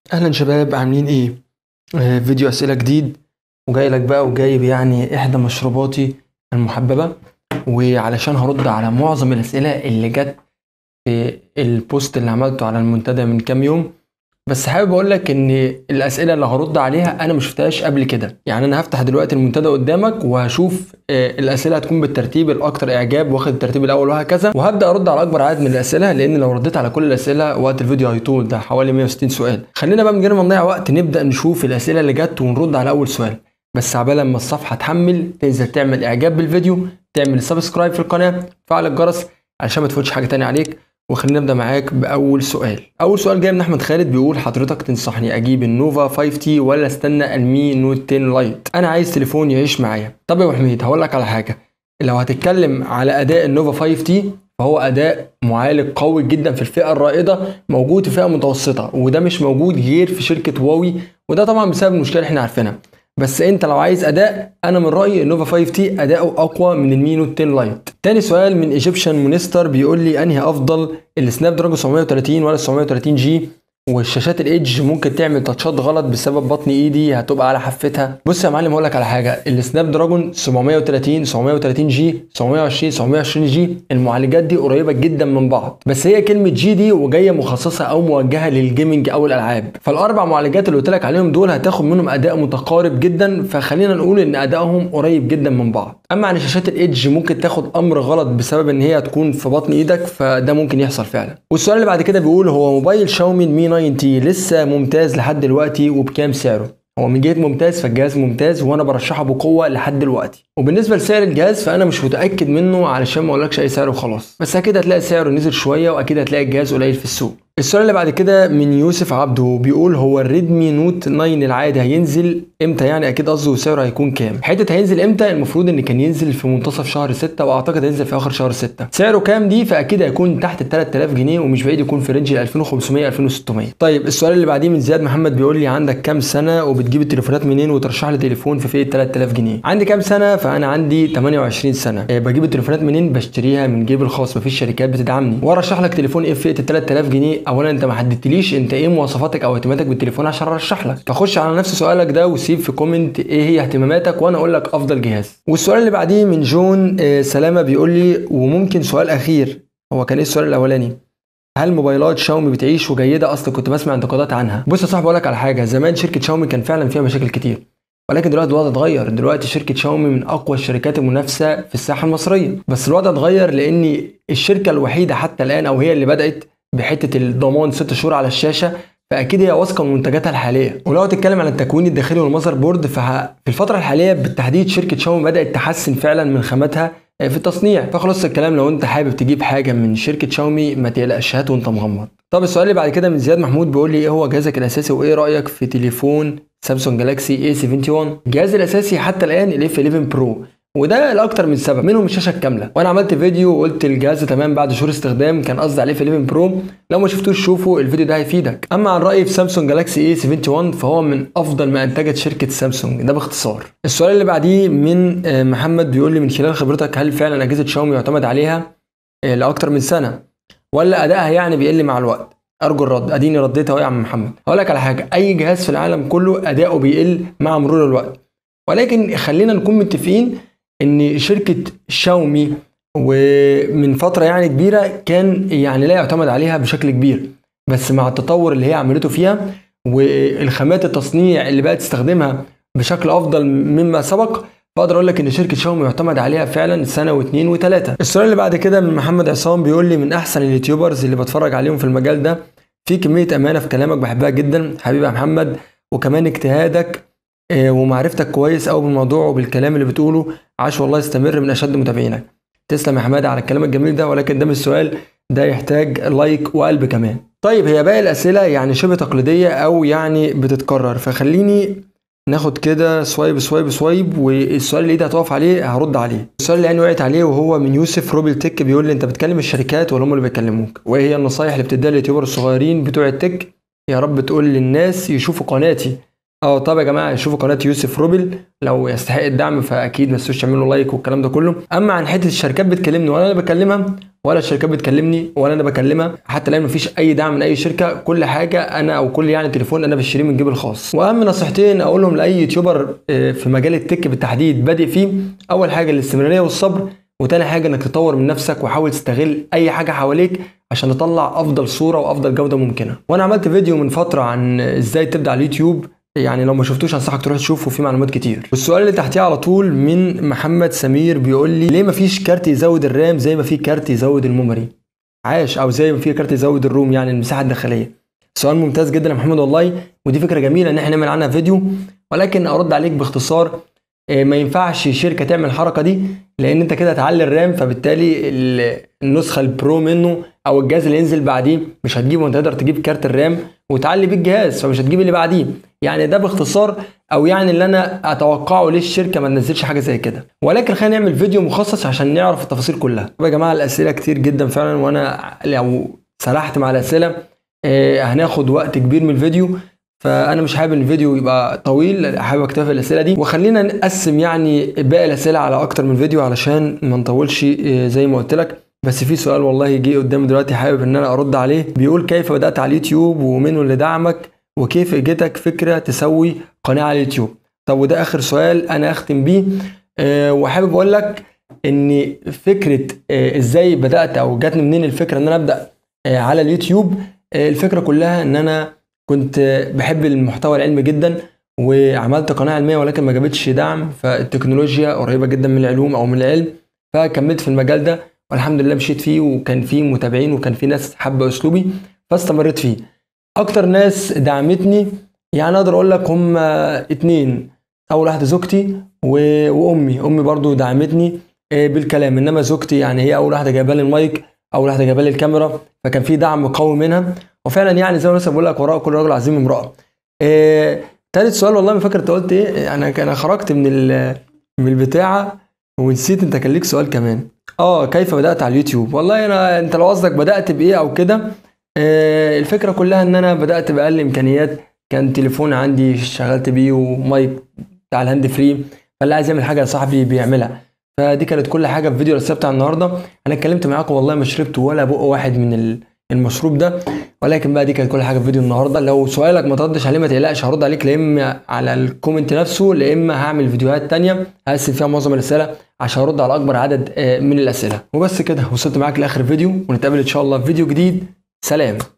اهلا شباب عاملين ايه آه فيديو اسئله جديد وجاي لك بقى وجايب يعني احدى مشروباتي المحببه وعلشان هرد على معظم الاسئله اللي جت في البوست اللي عملته على المنتدى من كام يوم بس حابب اقول لك ان الاسئله اللي هرد عليها انا ما شفتهاش قبل كده يعني انا هفتح دلوقتي المنتدى قدامك وهشوف آه، الاسئله هتكون بالترتيب الاكثر اعجاب واخد الترتيب الاول وهكذا وهبدا ارد على اكبر عدد من الاسئله لان لو رديت على كل الاسئله وقت الفيديو هيطول ده حوالي 160 سؤال خلينا بقى من غير ما نضيع وقت نبدا نشوف الاسئله اللي جت ونرد على اول سؤال بس عبال لما الصفحه تحمل تنزل تعمل اعجاب بالفيديو تعمل سبسكرايب في القناه فعل الجرس علشان ما تفوتش حاجه تانية عليك وخلينا نبدا معاك باول سؤال اول سؤال جاي من احمد خالد بيقول حضرتك تنصحني اجيب النوفا 5 تي ولا استنى المي نوت 10 لايت انا عايز تليفون يعيش معايا طب يا ابو حميد هقول لك على حاجه لو هتتكلم على اداء النوفا 5 تي فهو اداء معالج قوي جدا في الفئه الرائده موجود في فئه متوسطه وده مش موجود غير في شركه هواوي وده طبعا بسبب المشكله اللي احنا عارفينها بس انت لو عايز اداء انا من رايي النوفا 5 تي اداؤه اقوى من المي نوت 10 لايت تاني سؤال من ايجيبشن مونستر بيقول لي انهي افضل السناب دراجون 730 ولا 730 جي والشاشات الايدج ممكن تعمل تاتشات غلط بسبب بطن ايدي هتبقى على حفتها بص يا معلم اقول لك على حاجه السناب دراجون 730 730 جي 720 720 جي المعالجات دي قريبه جدا من بعض بس هي كلمه جي دي وجايه مخصصه او موجهه للجيمنج او الالعاب فالاربع معالجات اللي قلت لك عليهم دول هتاخد منهم اداء متقارب جدا فخلينا نقول ان ادائهم قريب جدا من بعض اما عن شاشات الايدج ممكن تاخد امر غلط بسبب ان هي هتكون في بطن ايدك فده ممكن يحصل فعلا والسؤال اللي بعد كده بيقول هو موبايل شاومي المي 9 تي لسه ممتاز لحد دلوقتي وبكام سعره هو من جهه ممتاز فالجهاز ممتاز وانا برشحه بقوه لحد دلوقتي وبالنسبه لسعر الجهاز فانا مش متاكد منه علشان ما اقولكش اي سعر وخلاص بس اكيد هتلاقي سعره نزل شويه واكيد هتلاقي الجهاز قليل في السوق السؤال اللي بعد كده من يوسف عبده بيقول هو الريدمي نوت 9 العادي هينزل امتى يعني اكيد قصده سعره هيكون كام حته هينزل امتى المفروض ان كان ينزل في منتصف شهر 6 واعتقد هينزل في اخر شهر 6 سعره كام دي فاكيد هيكون تحت ال 3000 جنيه ومش بعيد يكون في رينج ال 2500 2600 طيب السؤال اللي بعديه من زياد محمد بيقول لي عندك كام سنه وبتجيب التليفونات منين وترشح لي تليفون في فئه 3000 جنيه عندي كام سنه فانا عندي 28 سنه أه بجيب التليفونات منين بشتريها من جيبي الخاص مفيش شركات بتدعمني وارشح لك تليفون ايه في فئه ال 3000 جنيه اولا انت ما حددتليش انت ايه مواصفاتك او اهتماماتك بالتليفون عشان ارشح لك فخش على نفس سؤالك ده وسيب في كومنت ايه هي اهتماماتك وانا اقول لك افضل جهاز والسؤال اللي بعديه من جون آه، سلامه بيقول لي وممكن سؤال اخير هو كان ايه السؤال الاولاني هل موبايلات شاومي بتعيش وجيده اصلا كنت بسمع انتقادات عنها بص يا صاحبي اقول لك على حاجه زمان شركه شاومي كان فعلا فيها مشاكل كتير ولكن دلوقتي الوضع اتغير دلوقتي شركه شاومي من اقوى الشركات المنافسه في الساحه المصريه بس الوضع اتغير لان الشركه الوحيده حتى الان او هي اللي بدات بحته الضمان ست شهور على الشاشه فاكيد هي واثقه من منتجاتها الحاليه ولو هتتكلم عن التكوين الداخلي والمذر بورد ففي الفتره الحاليه بالتحديد شركه شاومي بدات تحسن فعلا من خاماتها في التصنيع فخلاص الكلام لو انت حابب تجيب حاجه من شركه شاومي ما تقلقش هات وانت مغمض طب السؤال اللي بعد كده من زياد محمود بيقول لي ايه هو جهازك الاساسي وايه رايك في تليفون سامسونج جالاكسي اي 71 جهازي الاساسي حتى الان الاف 11 برو وده لاكتر من سبب منهم الشاشه الكامله وانا عملت فيديو وقلت الجهاز تمام بعد شهور استخدام كان قصدي عليه في 11 برو لو ما شفتوش شوفوا الفيديو ده هيفيدك اما عن رايي في سامسونج جالاكسي اي 71 فهو من افضل ما انتجت شركه سامسونج ده باختصار السؤال اللي بعديه من آه، محمد بيقول لي من خلال خبرتك هل فعلا اجهزه شاومي يعتمد عليها آه، لاكتر من سنه ولا ادائها يعني بيقل مع الوقت ارجو الرد اديني رديت اهو يا عم محمد هقول لك على حاجه اي جهاز في العالم كله اداؤه بيقل مع مرور الوقت ولكن خلينا نكون متفقين ان شركه شاومي ومن فتره يعني كبيره كان يعني لا يعتمد عليها بشكل كبير بس مع التطور اللي هي عملته فيها والخامات التصنيع اللي بقت تستخدمها بشكل افضل مما سبق فاقدر اقول لك ان شركه شاومي يعتمد عليها فعلا سنه واثنين وثلاثه السؤال اللي بعد كده من محمد عصام بيقول لي من احسن اليوتيوبرز اللي بتفرج عليهم في المجال ده في كميه امانه في كلامك بحبها جدا حبيبي يا محمد وكمان اجتهادك آه، ومعرفتك كويس قوي بالموضوع وبالكلام اللي بتقوله عاش والله استمر من اشد متابعينك تسلم يا حماده على الكلام الجميل ده ولكن ده مش سؤال ده يحتاج لايك وقلب كمان طيب هي باقي الاسئله يعني شبه تقليديه او يعني بتتكرر فخليني ناخد كده سوايب سوايب سوايب والسؤال اللي ايدي هتقف عليه هرد عليه السؤال اللي عيني وقعت عليه وهو من يوسف روبل تك بيقول لي انت بتكلم الشركات ولا هم اللي بيكلموك وايه هي النصايح اللي بتديها لليوتيوبر الصغيرين بتوع التك يا رب تقول للناس يشوفوا قناتي اه طب يا جماعه شوفوا قناه يوسف روبل لو يستحق الدعم فاكيد ما تنسوش تعملوا لايك والكلام ده كله اما عن حته الشركات بتكلمني وانا اللي بكلمها ولا الشركات بتكلمني ولا انا بكلمها حتى الان مفيش اي دعم من اي شركه كل حاجه انا او كل يعني تليفون انا بشتريه من جيبي الخاص واهم نصيحتين اقولهم لاي يوتيوبر آه، في مجال التك بالتحديد بادئ فيه اول حاجه الاستمراريه والصبر وتاني حاجه انك تطور من نفسك وحاول تستغل اي حاجه حواليك عشان تطلع افضل صوره وافضل جوده ممكنه وانا عملت فيديو من فتره عن ازاي تبدا على اليوتيوب يعني لو ما شفتوش انصحك تروح تشوفه فيه معلومات كتير والسؤال اللي تحتيه على طول من محمد سمير بيقول لي ليه ما فيش كارت يزود الرام زي ما في كارت يزود الميموري عاش او زي ما في كارت يزود الروم يعني المساحه الداخليه سؤال ممتاز جدا يا محمد والله ودي فكره جميله ان احنا نعمل عنها فيديو ولكن ارد عليك باختصار آه، ما ينفعش شركه تعمل الحركه دي لان انت كده هتعلي الرام فبالتالي ال- النسخه البرو منه او الجهاز اللي ينزل بعديه مش هتجيبه وانت تقدر تجيب كارت الرام وتعلي بيه الجهاز فمش هتجيب اللي بعديه يعني ده باختصار او يعني اللي انا اتوقعه ليه الشركه ما تنزلش حاجه زي كده ولكن خلينا نعمل فيديو مخصص عشان نعرف التفاصيل كلها طب يا جماعه الاسئله كتير جدا فعلا وانا لو سرحت مع الاسئله آه، هناخد وقت كبير من الفيديو فانا مش حابب ان الفيديو يبقى طويل حابب اكتفي الاسئله دي وخلينا نقسم يعني باقي الاسئله على اكتر من فيديو علشان ما نطولش آه، زي ما قلت لك بس في سؤال والله جه قدامي دلوقتي حابب ان انا ارد عليه بيقول كيف بدات على اليوتيوب ومين اللي دعمك وكيف اجتك فكره تسوي قناه على اليوتيوب طب وده اخر سؤال انا اختم بيه أه وحابب اقول لك ان فكره أه ازاي بدات او جاتني منين الفكره ان انا ابدا أه على اليوتيوب أه الفكره كلها ان انا كنت آه، بحب المحتوى العلمي جدا وعملت قناه علميه ولكن ما جابتش دعم فالتكنولوجيا قريبه جدا من العلوم او من العلم فكملت في المجال ده والحمد لله مشيت فيه وكان فيه متابعين وكان فيه ناس حابه اسلوبي فاستمريت فيه اكتر ناس دعمتني يعني اقدر اقول لك هم اتنين اول واحده زوجتي و- وامي امي برضو دعمتني آه، بالكلام انما زوجتي يعني هي اول واحده جايبه لي المايك اول واحده جايبه لي الكاميرا فكان في دعم قوي منها وفعلا يعني زي ما لسه بقول لك وراء كل رجل عظيم امراه آه، تالت سؤال والله ما فاكر انت قلت ايه انا انا خرجت من ال- من البتاعه ونسيت انت كان ليك سؤال كمان اه كيف بدات على اليوتيوب والله انا انت لو قصدك بدات بايه او كده آه، الفكره كلها ان انا بدات باقل امكانيات كان تليفون عندي شغلت بيه ومايك بتاع الهاند فري فاللي عايز يعمل حاجه صاحبي بيعملها فدي كانت كل حاجه في فيديو الرساله بتاع النهارده انا اتكلمت معاكم والله ما شربت ولا بق واحد من ال- المشروب ده ولكن بقى دي كانت كل حاجه في فيديو النهارده لو سؤالك ما تردش عليه ما تقلقش هرد عليك لا اما على الكومنت نفسه لا اما هعمل فيديوهات تانية هقسم فيها معظم الرساله عشان ارد على اكبر عدد آه، من الاسئله وبس كده وصلت معاك لاخر الفيديو ونتقابل ان شاء الله في فيديو جديد سلام